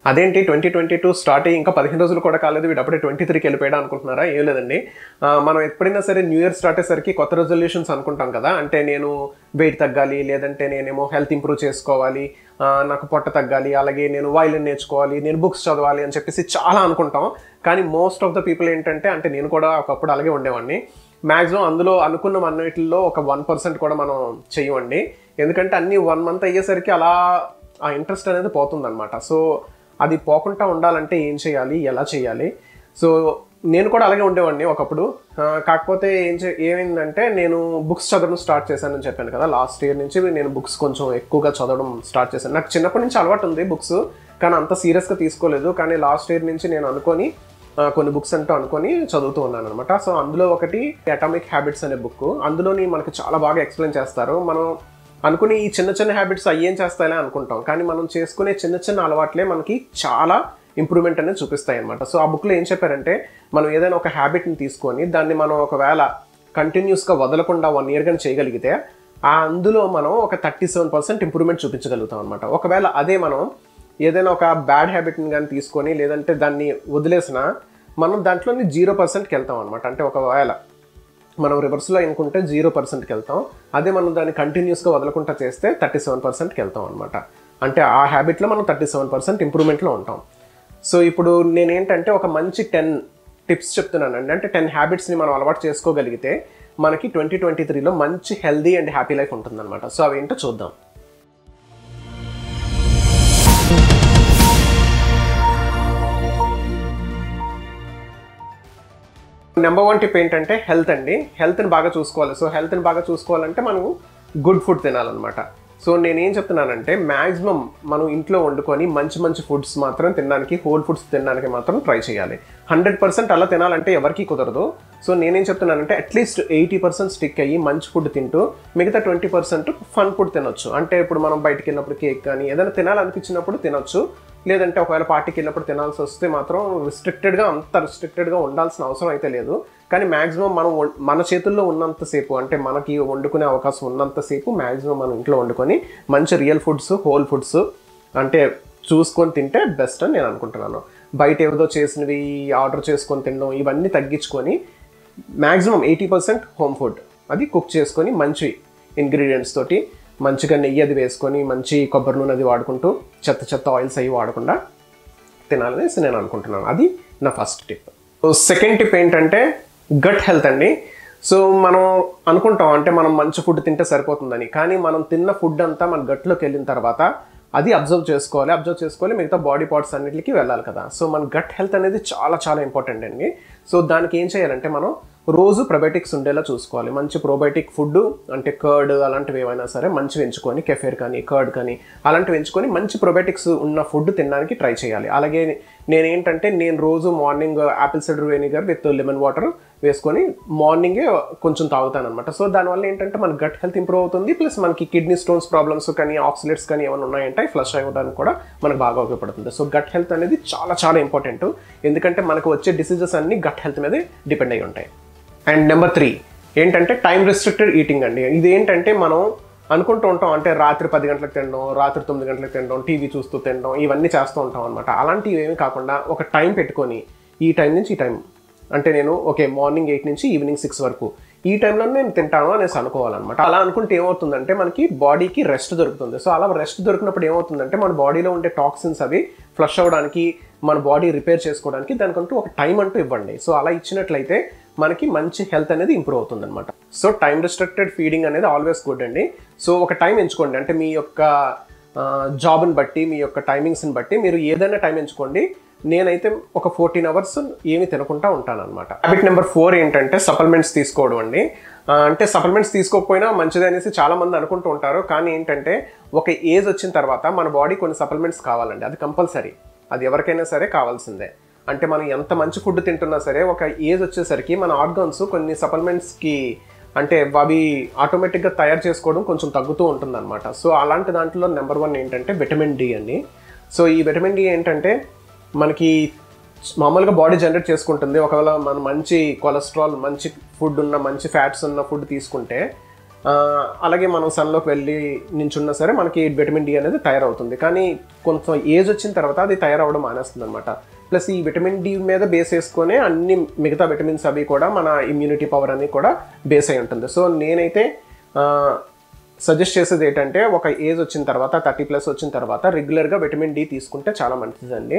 అదేంటి twenty twenty two start అయ్యి ఇంకా పదిహేను రోజులు కూడా కాలేదు వీడు అప్పుడే ట్వంటీ త్రీకి వెళ్ళిపోయాడు అనుకుంటున్నారా ఏం లేదండి ఆ, మనం ఎప్పుడైనా సరే న్యూ ఇయర్ స్టార్ట్ అయ్యేసరికి కొత్త రెజల్యూషన్స్ అనుకుంటాం కదా అంటే నేను వెయిట్ తగ్గాలి లేదంటే నేనేమో హెల్త్ ఇంప్రూవ్ చేసుకోవాలి ఆ, నాకు పొట్ట తగ్గాలి అలాగే నేను వైలిన్ నేర్చుకోవాలి నేను బుక్స్ చదవాలి అని చెప్పేసి చాలా అనుకుంటాం కానీ మోస్ట్ ఆఫ్ ద పీపుల్ ఏంటంటే అంటే నేను కూడా ఒకప్పుడు అలాగే ఉండేవాడిని మ్యాక్సిమం అందులో అనుకున్న అన్నిటిలో ఒక వన్ పర్సెంట్ కూడా మనం చెయ్యండి ఎందుకంటే అన్ని వన్ మంత్ అయ్యేసరికి అలా ఆ ఇంట్రెస్ట్ అనేది పోతుందన్నమాట సో అది పోకుండా ఉండాలంటే ఏం చేయాలి ఎలా చేయాలి సో నేను కూడా అలాగే ఉండేవాడిని ఒకప్పుడు ఆ, కాకపోతే ఏం చే ఏమైందంటే నేను బుక్స్ చదవడం స్టార్ట్ చేశానని చెప్పాను కదా లాస్ట్ ఇయర్ నుంచి నేను బుక్స్ కొంచెం ఎక్కువగా చదవడం స్టార్ట్ చేశాను నాకు చిన్నప్పటి నుంచి అలవాటు ఉంది బుక్స్ కానీ అంత సీరియస్గా తీసుకోలేదు కానీ లాస్ట్ ఇయర్ నుంచి నేను అనుకొని ఆ, కొన్ని బుక్స్ అంటూ అనుకొని చదువుతూ ఉన్నాను అనమాట సో అందులో ఒకటి అటామిక్ హ్యాబిట్స్ అనే బుక్ అందులోని మనకు చాలా బాగా ఎక్స్ప్లెయిన్ చేస్తారు మనం అనుకుని ఈ చిన్న చిన్న హ్యాబిట్స్ అయ్యేం చేస్తాయని అనుకుంటాం కానీ మనం చేసుకునే చిన్న చిన్న అలవాట్లే మనకి చాలా ఇంప్రూవ్మెంట్ అనేది చూపిస్తాయి అనమాట సో ఆ బుక్లో ఏం చెప్పారంటే మనం ఏదైనా ఒక హ్యాబిట్ని తీసుకొని దాన్ని మనం ఒకవేళ కంటిన్యూస్గా వదలకుండా వన్ ఇయర్ కానీ చేయగలిగితే ఆ అందులో మనం ఒక థర్టీ సెవెన్ పర్సెంట్ ఇంప్రూవ్మెంట్ చూపించగలుగుతాం అనమాట ఒకవేళ అదే మనం ఏదైనా ఒక బ్యాడ్ హ్యాబిట్ని కానీ తీసుకొని లేదంటే దాన్ని వదిలేసిన మనం దాంట్లోని జీరో పర్సెంట్కి వెళ్తాం అనమాట అంటే ఒకవేళ మనం రివర్స్లో అనుకుంటే జీరో పర్సెంట్కి వెళ్తాం అదే మనం దాన్ని కంటిన్యూస్గా వదలకుండా చేస్తే థర్టీ సెవెన్ పర్సెంట్కి వెళ్తాం అనమాట అంటే ఆ హ్యాబిట్లో మనం థర్టీ సెవెన్ పర్సెంట్ ఇంప్రూవ్మెంట్లో ఉంటాం సో ఇప్పుడు నేనేంటంటే ఒక మంచి టెన్ టిప్స్ చెప్తున్నానండి అంటే టెన్ హ్యాబిట్స్ని మనం అలవాటు చేసుకోగలిగితే మనకి ట్వంటీ ట్వంటీ త్రీలో మంచి హెల్దీ అండ్ హ్యాపీ లైఫ్ ఉంటుందన్నమాట సో అవి ఏంటో చూద్దాం నెంబర్ వన్ టిప్ ఏంటంటే హెల్త్ అండి హెల్త్ని బాగా చూసుకోవాలి సో హెల్త్ని బాగా చూసుకోవాలంటే మనం గుడ్ ఫుడ్ తినాలన్నమాట సో నేనేం చెప్తున్నానంటే మ్యాక్సిమం మనం ఇంట్లో వండుకొని మంచి మంచి ఫుడ్స్ మాత్రం తినడానికి హోల్ ఫుడ్స్ తినడానికి మాత్రం ట్రై చేయాలి హండ్రెడ్ పర్సెంట్ అలా తినాలంటే ఎవరికి కుదరదు సో నేనేం చెప్తున్నానంటే అట్లీస్ట్ ఎయిటీ పర్సెంట్ స్టిక్ అయ్యి మంచి ఫుడ్ తింటూ మిగతా ట్వంటీ పర్సెంట్ ఫన్ ఫుడ్ తినొచ్చు అంటే ఇప్పుడు మనం బయటికి వెళ్ళినప్పుడు కేక్ కానీ ఏదైనా తినాలనిపించినప్పుడు తినొచ్చు లేదంటే ఒకవేళ పార్టీకి వెళ్ళినప్పుడు తినాల్సి వస్తే మాత్రం రిస్ట్రిక్టెడ్గా అంత రిస్ట్రిక్టెడ్గా ఉండాల్సిన అవసరం అయితే లేదు కానీ మ్యాక్సిమం మనం వం- మన చేతుల్లో ఉన్నంతసేపు అంటే మనకి వండుకునే అవకాశం ఉన్నంతసేపు మ్యాక్సిమం మనం ఇంట్లో వండుకొని మంచి రియల్ ఫుడ్స్ హోల్ ఫుడ్స్ అంటే చూసుకొని తింటే బెస్ట్ అని నేను అనుకుంటున్నాను బయట ఏదో చేసినవి ఆర్డర్ చేసుకొని తినడం ఇవన్నీ తగ్గించుకొని maximum eighty percent home food అది కుక్ చేసుకొని మంచి ఇంగ్రీడియంట్స్ తోటి మంచిగా నెయ్యి అది వేసుకొని మంచి కొబ్బరి నూనె అది వాడుకుంటూ చెత్త చెత్త ఆయిల్స్ అవి వాడకుండా తినాలనేసి నేను అనుకుంటున్నాను అది నా ఫస్ట్ టిప్ సెకండ్ టిప్ ఏంటంటే గట్ హెల్త్ అండి సో మనం అనుకుంటాం అంటే మనం మంచి ఫుడ్ తింటే సరిపోతుందని కానీ మనం తిన్న ఫుడ్ అంతా మన గట్లోకి వెళ్ళిన తర్వాత అది అబ్జర్వ్ చేసుకోవాలి అబ్జర్వ్ చేసుకోవాలి మిగతా బాడీ పార్ట్స్ అన్నిటికీ వెళ్ళాలి కదా సో మన గట్ హెల్త్ అనేది చాలా చాలా ఇంపార్టెంట్ అండి సో దానికి ఏం చేయాలంటే మనం రోజు ప్రొబయోటిక్స్ ఉండేలా చూసుకోవాలి మంచి ప్రోబయోటిక్ ఫుడ్ అంటే కర్డ్ అలాంటివి ఏమైనా సరే మంచివి ఎంచుకొని కెఫేర్ కానీ కర్డ్ కానీ అలాంటివి ఎంచుకొని మంచి ప్రొబయోటిక్స్ ఉన్న ఫుడ్ తినడానికి ట్రై చేయాలి అలాగే నేనేంటంటే నేను రోజు morning apple cider vinegar with lemon water వేసుకొని మార్నింగే కొంచెం తాగుతాను అనమాట సో దానివల్ల ఏంటంటే మన గట్ హెల్త్ ఇంప్రూవ్ అవుతుంది ప్లస్ మనకి కిడ్నీ స్టోన్స్ ప్రాబ్లమ్స్ కానీ ఆక్సిలేట్స్ కానీ ఏమైనా ఉన్నాయంటే ఫ్లష్ అవ్వడానికి కూడా మనకు బాగా ఉపయోగపడుతుంది సో గట్ హెల్త్ అనేది చాలా చాలా ఇంపార్టెంట్ ఎందుకంటే మనకు వచ్చే డిసీజెస్ అన్ని గట్ హెల్త్ మీదే డిపెండ్ అయి ఉంటాయి అండ్ నెంబర్ త్రీ ఏంటంటే టైం రెస్ట్రిక్టెడ్ ఈటింగ్ అండి ఇది ఏంటంటే మనం అనుకుంటూ ఉంటాం అంటే రాత్రి పది గంటలకు తినడం రాత్రి తొమ్మిది గంటలకు తినడం టీవీ చూస్తూ తినడం ఇవన్నీ చేస్తూ ఉంటాం అనమాట అలాంటివి ఏమీ కాకుండా ఒక టైం పెట్టుకొని ఈ టైం నుంచి ఈ టైం అంటే నేను ఓకే మార్నింగ్ ఎయిట్ నుంచి ఈవినింగ్ సిక్స్ వరకు ఈ టైంలో నేను తింటాను అనేసి అనుకోవాలన్నమాట అలా అనుకుంటే ఏమవుతుందంటే మనకి బాడీకి రెస్ట్ దొరుకుతుంది సో అలా రెస్ట్ దొరికినప్పుడు ఏమవుతుందంటే మన బాడీలో ఉండే టాక్సిన్స్ అవి ఫ్లష్ అవ్వడానికి మన బాడీ రిపేర్ చేసుకోవడానికి దానికంటూ ఒక టైం అంటూ ఇవ్వండి సో అలా ఇచ్చినట్లయితే మనకి మంచి హెల్త్ అనేది ఇంప్రూవ్ అవుతుంది అనమాట సో టైం రెస్ట్రిక్టెడ్ ఫీడింగ్ అనేది ఆల్వేస్ గుడ్ అండి సో ఒక టైం ఎంచుకోండి అంటే మీ యొక్క జాబ్ని బట్టి మీ యొక్క టైమింగ్స్ని బట్టి మీరు ఏదైనా టైం ఎంచుకోండి నేనైతే ఒక ఫోర్టీన్ అవర్స్ ఏమి తినకుండా ఉంటాను అనమాట హ్యాబిట్ నెంబర్ ఫోర్ ఏంటంటే సప్లిమెంట్స్ తీసుకోవడం అండి ఆ, అంటే సప్లిమెంట్స్ తీసుకోకపోయినా మంచిది అనేసి చాలా మంది అనుకుంటూ ఉంటారు కానీ ఏంటంటే ఒక ఏజ్ వచ్చిన తర్వాత మన బాడీ కొన్ని సప్లిమెంట్స్ కావాలండి అది కంపల్సరీ అది ఎవరికైనా సరే కావాల్సిందే అంటే మనం ఎంత మంచి ఫుడ్ తింటున్నా సరే ఒక ఏజ్ వచ్చేసరికి మన ఆర్గాన్స్ కొన్ని సప్లిమెంట్స్కి అంటే అవి ఆటోమేటిక్గా తయారు చేసుకోవడం కొంచెం తగ్గుతూ ఉంటుందన్నమాట సో అలాంటి దాంట్లో నెంబర్ వన్ ఏంటంటే విటమిన్ డి అండి సో ఈ విటమిన్ డి ఏంటంటే మనకి మామూలుగా బాడీ జనరేట్ చేసుకుంటుంది ఒకవేళ మనం మంచి కొలెస్ట్రాల్ మంచి ఫుడ్ ఉన్న మంచి ఫ్యాట్స్ ఉన్న ఫుడ్ తీసుకుంటే ఆ, అలాగే మనం సన్లోకి వెళ్ళి నించున్నా సరే మనకి విటమిన్ డి అనేది తయారవుతుంది కానీ కొంచెం ఏజ్ వచ్చిన తర్వాత అది తయారవడం మానేస్తుంది అనమాట ప్లస్ ఈ విటమిన్ డి మీద బేస్ వేసుకొని అన్ని మిగతా విటమిన్స్ అవి కూడా మన ఇమ్యూనిటీ పవర్ అని కూడా బేస్ అయి ఉంటుంది సో నేనైతే సజెస్ట్ చేసేది ఏంటంటే ఒక ఏజ్ వచ్చిన తర్వాత థర్టీ ప్లస్ వచ్చిన తర్వాత రెగ్యులర్గా విటమిన్ డి తీసుకుంటే చాలా మంచిదండి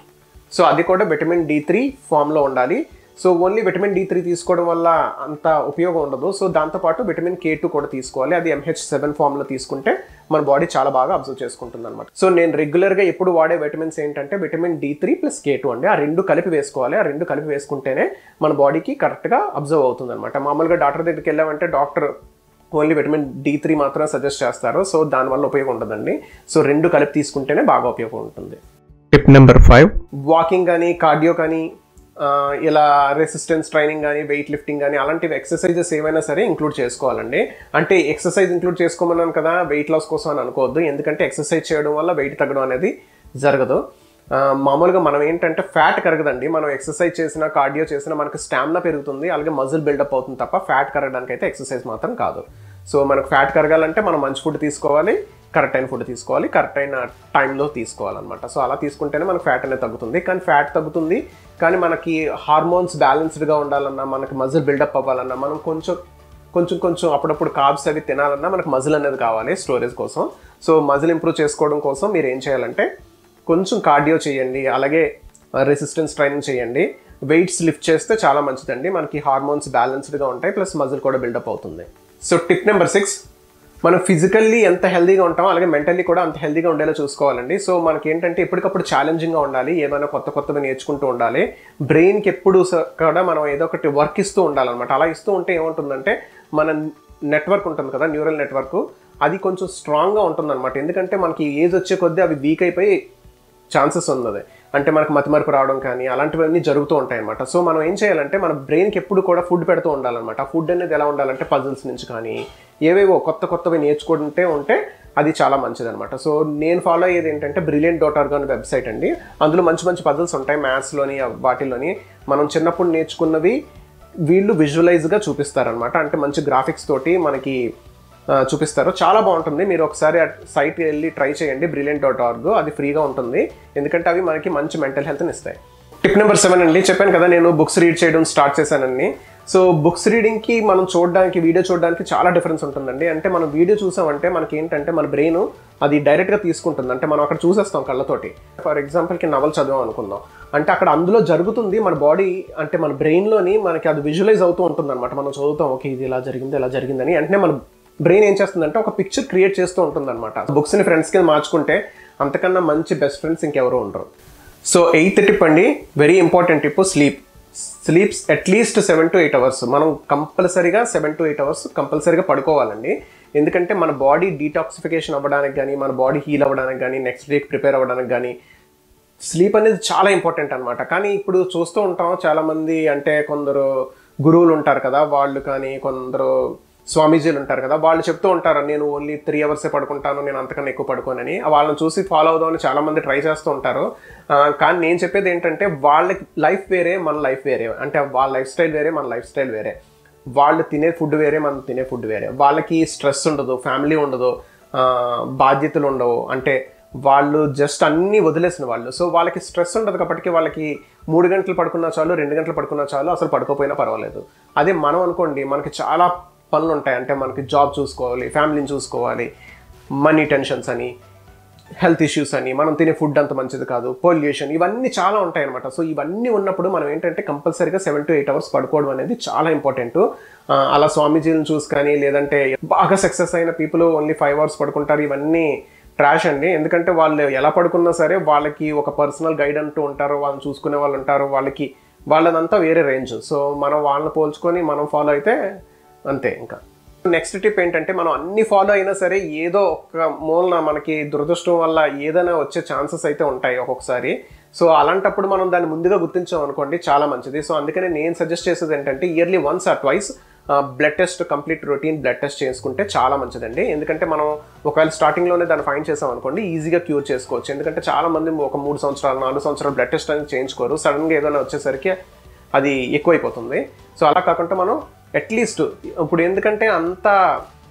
సో అది కూడా విటమిన్ డి త్రీ ఫామ్లో ఉండాలి so only vitamin D three తీసుకోవడం వల్ల అంత ఉపయోగం ఉండదు సో దాంతోపాటు విటమిన్ కే టూ కూడా తీసుకోవాలి అది ఎంహెచ్ సెవెన్ ఫామ్లో తీసుకుంటే మన బాడీ చాలా బాగా అబ్జర్వ్ చేసుకుంటుంది అనమాట సో నేను రెగ్యులర్గా ఎప్పుడు వాడే విటమిన్స్ ఏంటంటే vitamin D three plus K two అండి ఆ రెండు కలిపి వేసుకోవాలి ఆ రెండు కలిపి వేసుకుంటేనే మన బాడీకి కరెక్ట్గా అబ్జర్వ్ అవుతుంది అనమాట మామూలుగా డాక్టర్ దగ్గరికి వెళ్ళామంటే doctor only vitamin D three మాత్రమే సజెస్ట్ చేస్తారు సో దానివల్ల ఉపయోగం ఉండదండి సో రెండు కలిపి తీసుకుంటేనే బాగా ఉపయోగం ఉంటుంది టిప్ నెంబర్ ఫైవ్ వాకింగ్ కానీ కార్డియో కానీ ఆ, ఇలా రెసిస్టెన్స్ ట్రైనింగ్ కానీ వెయిట్ లిఫ్టింగ్ కానీ అలాంటివి ఎక్సర్సైజెస్ ఏమైనా సరే ఇంక్లూడ్ చేసుకోవాలండి అంటే ఎక్సర్సైజ్ ఇంక్లూడ్ చేసుకోమన్నాను కదా వెయిట్ లాస్ కోసం అని అనుకోవద్దు ఎందుకంటే ఎక్సర్సైజ్ చేయడం వల్ల వెయిట్ తగ్గడం అనేది జరగదు ఆ, మామూలుగా మనం ఏంటంటే ఫ్యాట్ కరగదండి మనం ఎక్సర్సైజ్ చేసినా కార్డియో చేసినా మనకి స్టామినా పెరుగుతుంది అలాగే మజిల్ బిల్డప్ అవుతుంది తప్ప ఫ్యాట్ కరగడానికి అయితే ఎక్సర్సైజ్ మాత్రం కాదు సో మనకు ఫ్యాట్ కరగాలంటే మనం మంచి ఫుడ్ తీసుకోవాలి కరెక్ట్ అయిన ఫుడ్ తీసుకోవాలి కరెక్ట్ అయిన టైంలో తీసుకోవాలన్నమాట సో అలా తీసుకుంటేనే మనకు ఫ్యాట్ అనేది తగ్గుతుంది కానీ ఫ్యాట్ తగ్గుతుంది కానీ మనకి హార్మోన్స్ బ్యాలెన్స్డ్గా ఉండాలన్నా మనకి మజిల్ బిల్డప్ అవ్వాలన్నా మనం కొంచెం కొంచెం కొంచెం అప్పుడప్పుడు కార్బ్స్ అవి తినాలన్నా మనకు మజిల్ అనేది కావాలి స్టోరేజ్ కోసం సో మజిల్ ఇంప్రూవ్ చేసుకోవడం కోసం మీరు ఏం చేయాలంటే కొంచెం కార్డియో చేయండి అలాగే రెసిస్టెన్స్ ట్రైనింగ్ చేయండి వెయిట్స్ లిఫ్ట్ చేస్తే చాలా మంచిదండి మనకి హార్మోన్స్ బ్యాలెన్స్డ్గా ఉంటాయి ప్లస్ మజిల్ కూడా బిల్డప్ అవుతుంది సో టిప్ నెంబర్ సిక్స్ మనం ఫిజికల్లీ ఎంత హెల్దీగా ఉంటామో అలాగే మెంటల్లీ కూడా అంత హెల్దీగా ఉండేలా చూసుకోవాలండి సో మనకి ఏంటంటే ఎప్పటికప్పుడు ఛాలెంజింగ్గా ఉండాలి ఏమైనా కొత్త కొత్తవి నేర్చుకుంటూ ఉండాలి బ్రెయిన్కి ఎప్పుడు స- కూడా మనం ఏదో ఒకటి వర్క్ ఇస్తూ ఉండాలన్నమాట అలా ఇస్తూ ఉంటే ఏముంటుందంటే మన నెట్వర్క్ ఉంటుంది కదా న్యూరల్ నెట్వర్క్ అది కొంచెం స్ట్రాంగ్గా ఉంటుంది అనమాట ఎందుకంటే మనకి ఏజ్ వచ్చే కొద్దీ అవి వీక్ అయిపోయి ఛాన్సెస్ ఉన్నది అంటే మనకు మతిమరుపు రావడం కానీ అలాంటివన్నీ జరుగుతూ ఉంటాయి అనమాట సో మనం ఏం చేయాలంటే మన బ్రెయిన్కి ఎప్పుడు కూడా ఫుడ్ పెడుతూ ఉండాలన్నమాట ఆ ఫుడ్ అనేది ఎలా ఉండాలంటే పజిల్స్ నుంచి కానీ ఏవేవో కొత్త కొత్తవి నేర్చుకుంటే ఉంటే అది చాలా మంచిది అనమాట సో నేను ఫాలో అయ్యేది ఏంటంటే బ్రిలియంట్ డాట్ ఆర్గ్ అనే వెబ్సైట్ అండి అందులో మంచి మంచి పజిల్స్ ఉంటాయి మ్యాథ్స్లోని వాటిలోని మనం చిన్నప్పుడు నేర్చుకున్నవి వీళ్ళు విజువలైజ్గా చూపిస్తారనమాట అంటే మంచి గ్రాఫిక్స్ తోటి మనకి ఆ, చూపిస్తారు చాలా బాగుంటుంది మీరు ఒకసారి సైట్కి వెళ్ళి ట్రై చేయండి బ్రిలియంట్ డాట్ ఆర్గ్ అది ఫ్రీగా ఉంటుంది ఎందుకంటే అవి మనకి మంచి మెంటల్ హెల్త్ని ఇస్తాయి టిప్ నెంబర్ సెవెన్ అండి చెప్పాను కదా నేను బుక్స్ రీడ్ చేయడం స్టార్ట్ చేశానని సో బుక్స్ రీడింగ్కి మనం చూడడానికి వీడియో చూడడానికి చాలా డిఫరెన్స్ ఉంటుందండి అంటే మనం వీడియో చూసామంటే మనకి ఏంటంటే మన బ్రెయిన్ అది డైరెక్ట్గా తీసుకుంటుంది అంటే మనం అక్కడ చూసేస్తాం కళ్ళతోటి ఫర్ ఎగ్జాంపుల్కి నవల్ చదివాం అనుకుందాం అంటే అక్కడ అందులో జరుగుతుంది మన బాడీ అంటే మన బ్రెయిన్లోని మనకి అది విజువలైజ్ అవుతూ ఉంటుంది అనమాట మనం చదువుతాం ఓకే ఇది ఇలా జరిగింది ఇలా జరిగిందని వెంటనే మన బ్రెయిన్ ఏం చేస్తుందంటే ఒక పిక్చర్ క్రియేట్ చేస్తూ ఉంటుంది అనమాట బుక్స్ని ఫ్రెండ్స్ కింద మార్చుకుంటే అంతకన్నా మంచి బెస్ట్ ఫ్రెండ్స్ ఇంకెవరు ఉండరు సో ఎయిత్ టిప్ అండి very important tip sleep sleeps at least seven to eight hours మనం కంపల్సరీగా సెవెన్ టు ఎయిట్ అవర్స్ కంపల్సరీగా పడుకోవాలండి ఎందుకంటే మన బాడీ డీటాక్సిఫికేషన్ అవ్వడానికి కానీ మన బాడీ హీల్ అవ్వడానికి కానీ నెక్స్ట్ డేకి ప్రిపేర్ అవ్వడానికి కానీ స్లీప్ అనేది చాలా ఇంపార్టెంట్ అనమాట కానీ ఇప్పుడు చూస్తూ ఉంటాం చాలామంది అంటే కొందరు గురువులు ఉంటారు కదా వాళ్ళు కానీ కొందరు స్వామీజీలు ఉంటారు కదా వాళ్ళు చెప్తూ ఉంటారు నేను ఓన్లీ త్రీ అవర్సే పడుకుంటాను నేను అంతకన్నా ఎక్కువ పడుకోనని వాళ్ళని చూసి ఫాలో అవుదామని చాలా మంది ట్రై చేస్తూ ఉంటారు ఆ, కానీ నేను చెప్పేది ఏంటంటే వాళ్ళకి లైఫ్ వేరే మన లైఫ్ వేరే అంటే వాళ్ళ లైఫ్ స్టైల్ వేరే మన లైఫ్ స్టైల్ వేరే వాళ్ళు తినే ఫుడ్ వేరే మనం తినే ఫుడ్ వేరే వాళ్ళకి స్ట్రెస్ ఉండదు ఫ్యామిలీ ఉండదు ఆ, బాధ్యతలు ఉండవు అంటే వాళ్ళు జస్ట్ అన్నీ వదిలేసిన వాళ్ళు సో వాళ్ళకి స్ట్రెస్ ఉండదు కాబట్టి వాళ్ళకి మూడు గంటలు పడుకున్నా చాలు రెండు గంటలు పడుకున్నా చాలు అసలు పడుకోపోయినా పర్వాలేదు అదే మనం అనుకోండి మనకి చాలా పనులు ఉంటాయి అంటే మనకి జాబ్ చూసుకోవాలి ఫ్యామిలీని చూసుకోవాలి మనీ టెన్షన్స్ అని హెల్త్ ఇష్యూస్ అని మనం తినే ఫుడ్ అంత మంచిది కాదు పొల్యూషన్ ఇవన్నీ చాలా ఉంటాయి అనమాట సో ఇవన్నీ ఉన్నప్పుడు మనం ఏంటంటే కంపల్సరీగా సెవెన్ టు ఎయిట్ అవర్స్ పడుకోవడం అనేది చాలా ఇంపార్టెంట్ అలా స్వామీజీలను చూసి కానీ లేదంటే బాగా సక్సెస్ అయిన పీపుల్ ఓన్లీ ఫైవ్ అవర్స్ పడుకుంటారు ఇవన్నీ ట్రాష్ అండి ఎందుకంటే వాళ్ళు ఎలా పడుకున్నా సరే వాళ్ళకి ఒక పర్సనల్ గైడ్ అంటూ ఉంటారు వాళ్ళని చూసుకునే వాళ్ళు ఉంటారు వాళ్ళకి వాళ్ళదంతా వేరే రేంజ్ సో మనం వాళ్ళని పోల్చుకొని మనం ఫాలో అయితే అంతే ఇంకా నెక్స్ట్ టిప్ ఏంటంటే మనం అన్ని ఫాలో అయినా సరే ఏదో ఒక మూలన మనకి దురదృష్టం వల్ల ఏదైనా వచ్చే ఛాన్సెస్ అయితే ఉంటాయి ఒక్కొక్కసారి సో అలాంటప్పుడు మనం దాన్ని ముందుగా గుర్తించాం అనుకోండి చాలా మంచిది సో అందుకనే నేను సజెస్ట్ చేసేది ఏంటంటే yearly once or twice blood test complete routine blood test చేసుకుంటే చాలా మంచిదండి ఎందుకంటే మనం ఒకవేళ స్టార్టింగ్లోనే దాన్ని ఫైండ్ చేసాం అనుకోండి ఈజీగా క్యూర్ చేసుకోవచ్చు ఎందుకంటే చాలా మంది ఒక మూడు సంవత్సరాలు నాలుగు సంవత్సరాలు బ్లడ్ టెస్ట్ అనేది చేయించుకోరు సడన్గా ఏదైనా వచ్చేసరికి అది ఎక్కువైపోతుంది సో అలా కాకుండా మనం అట్లీస్ట్ ఇప్పుడు ఎందుకంటే అంత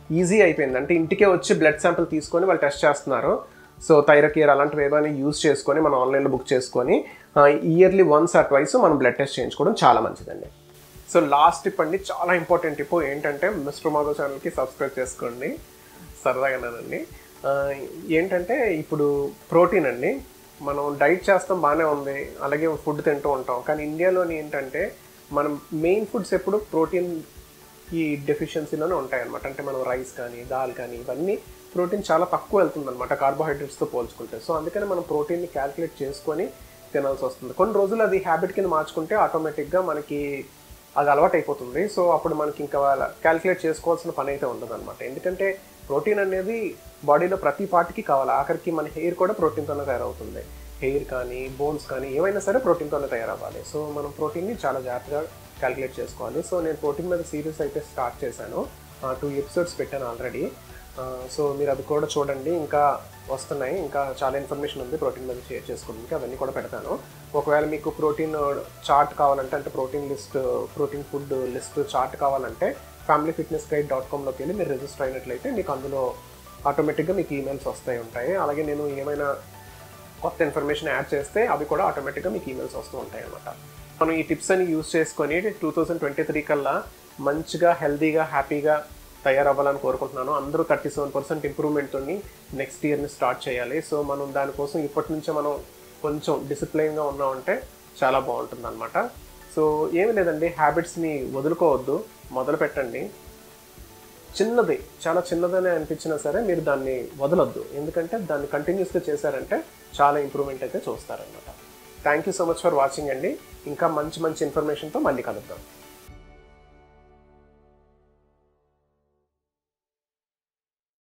ఈజీ అయిపోయింది అంటే ఇంటికే వచ్చి బ్లడ్ శాంపిల్ తీసుకొని వాళ్ళు టెస్ట్ చేస్తున్నారు సో థైరకేర్ అలాంటివి ఏమైనా యూస్ చేసుకొని మనం ఆన్లైన్లో బుక్ చేసుకొని ఇయర్లీ వన్స్ ఆర్ ట్వైస్ మనం బ్లడ్ టెస్ట్ చేయించుకోవడం చాలా మంచిదండి సో లాస్ట్ టిప్ అండి చాలా ఇంపార్టెంట్ టిప్ ఏంటంటే మిస్టర్ మాగో ఛానల్కి సబ్స్క్రైబ్ చేసుకోండి సరదాగానండి ఆ, ఏంటంటే ఇప్పుడు ప్రోటీన్ అండి మనం డైట్ చేస్తాం బాగానే ఉంది అలాగే ఫుడ్ తింటూ ఉంటాం కానీ ఇండియాలోని ఏంటంటే మనం మెయిన్ ఫుడ్స్ ఎప్పుడు ప్రోటీన్ ఈ డెఫిషియన్సీలోనే ఉంటాయన్నమాట అంటే మనం రైస్ కానీ దాల్ కానీ ఇవన్నీ ప్రోటీన్ చాలా తక్కువ వెళ్తుంది అనమాట కార్బోహైడ్రేట్స్తో పోల్చుకుంటే సో అందుకని మనం ప్రోటీన్ని క్యాల్కులేట్ చేసుకొని తినాల్సి వస్తుంది కొన్ని రోజులు అది హ్యాబిట్ కింద మార్చుకుంటే ఆటోమేటిక్గా మనకి అది అలవాటు అయిపోతుంది సో అప్పుడు మనకి ఇంకా క్యాల్కులేట్ చేసుకోవాల్సిన పని అయితే ఉండదు అనమాట ఎందుకంటే ప్రోటీన్ అనేది బాడీలో ప్రతి పార్ట్కి కావాలి ఆఖరికి మన హెయిర్ కూడా ప్రోటీన్తోనే తయారవుతుంది హెయిర్ కానీ బోన్స్ కానీ ఏవైనా సరే ప్రోటీన్తోనే తయారవ్వాలి సో మనం ప్రోటీన్ని చాలా జాగ్రత్తగా క్యాల్కులేట్ చేసుకోవాలి సో నేను ప్రోటీన్ మీద సిరీస్ అయితే స్టార్ట్ చేశాను టూ ఎపిసోడ్స్ పెట్టాను ఆల్రెడీ సో మీరు అది కూడా చూడండి ఇంకా వస్తున్నాయి ఇంకా చాలా ఇన్ఫర్మేషన్ ఉంది ప్రోటీన్ మీద షేర్ చేసుకోవడానికి అవన్నీ కూడా పెడతాను ఒకవేళ మీకు ప్రోటీన్ చార్ట్ కావాలంటే అంటే protein list protein food list chart కావాలంటే ఫ్యామిలీ ఫిట్నెస్ గైడ్ డాట్ కామ్లోకి వెళ్ళి మీరు రిజిస్టర్ అయినట్లయితే మీకు అందులో ఆటోమేటిక్గా మీకు ఈమెయిల్స్ వస్తాయి ఉంటాయి అలాగే నేను ఏమైనా కొత్త ఇన్ఫర్మేషన్ యాడ్ చేస్తే అవి కూడా ఆటోమేటిక్గా మీకు ఈమెయిల్స్ వస్తూ ఉంటాయి అనమాట మనం ఈ టిప్స్ అని యూస్ చేసుకొని టూ థౌజండ్ ట్వంటీ త్రీ కల్లా మంచిగా హెల్తీగా హ్యాపీగా తయారవ్వాలని కోరుకుంటున్నాను అందరూ థర్టీ సెవెన్ పర్సెంట్ ఇంప్రూవ్మెంట్తో నెక్స్ట్ ఇయర్ని స్టార్ట్ చేయాలి సో మనం దానికోసం ఇప్పటి నుంచే మనం కొంచెం డిసిప్లైన్గా ఉన్నామంటే చాలా బాగుంటుంది అనమాట సో ఏమి లేదండి హ్యాబిట్స్ని వదులుకోవద్దు మొదలు పెట్టండి చిన్నది చాలా చిన్నదనే అనిపించినా సరే మీరు దాన్ని వదలొద్దు ఎందుకంటే దాన్ని కంటిన్యూస్గా చేశారంటే చాలా ఇంప్రూవ్మెంట్ అయితే చూస్తారనమాట thank you so much for watching అండి ఇంకా మంచి మంచి ఇన్ఫర్మేషన్తో మళ్ళీ కలుద్దాం